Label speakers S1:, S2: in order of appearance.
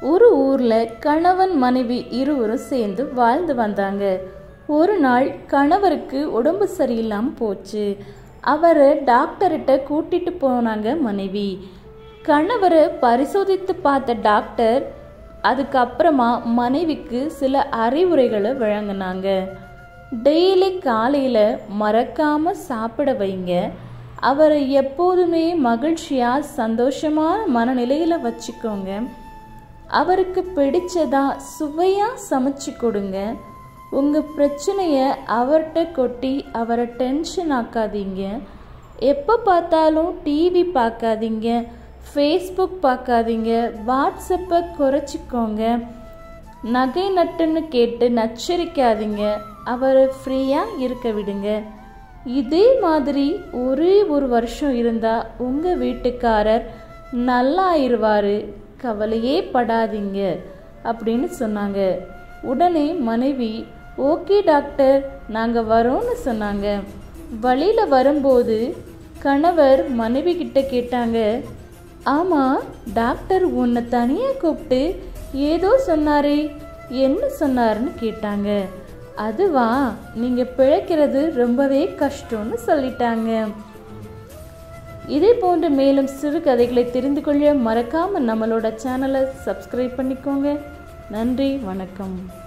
S1: ஒரு ஊர்ல கணவன் மனைவி இருவரும் சேர்ந்து வாழ்ந்து வந்தாங்க ஒரு நாள் கணவருக்கு உடம்பு சரியில்லாம போச்சு அவரை டாக்டர்கிட்ட கூட்டிட்டு போனாங்க மனைவி கணவரை பரிசோதித்து பார்த்த டாக்டர் அதுக்கப்புறமா மனைவிக்கு சில அறிவுரைகளை வழங்கினாங்க டெய்லி காலையில் மறக்காம சாப்பிட வைங்க அவரை எப்போதுமே மகிழ்ச்சியா சந்தோஷமான மனநிலையில வச்சுக்கோங்க அவருக்கு பிடிச்சதா சுவையா சமைச்சு கொடுங்க உங்க பிரச்சனைய அவர்கிட்ட கொட்டி அவரை டென்ஷன் ஆக்காதீங்க எப்போ பார்த்தாலும் டிவி பார்க்காதீங்க ஃபேஸ்புக் பார்க்காதீங்க வாட்ஸ்அப்பை குறைச்சிக்கோங்க நகை நட்டுன்னு கேட்டு நச்சரிக்காதீங்க அவரை ஃப்ரீயாக இருக்க விடுங்க இதே மாதிரி ஒரே ஒரு வருஷம் இருந்தால் உங்கள் வீட்டுக்காரர் நல்லா ஆயிருவாரு கவலையே படாதீங்க அப்படின்னு சொன்னாங்க உடனே மனைவி ஓகே டாக்டர் நாங்கள் வரோன்னு சொன்னாங்க வழியில் வரும்போது கணவர் மனைவி கிட்ட கேட்டாங்க ஆமாம் டாக்டர் உன்னை தனியாக கூப்பிட்டு ஏதோ சொன்னாரே என்ன சொன்னாருன்னு கேட்டாங்க அதுவா நீங்கள் பிழைக்கிறது ரொம்பவே கஷ்டம்னு சொல்லிட்டாங்க இதே போன்ற மேலும் சிறு கதைகளை தெரிந்து கொள்ள மறக்காமல் நம்மளோட சேனலை சப்ஸ்கிரைப் பண்ணிக்கோங்க நன்றி வணக்கம்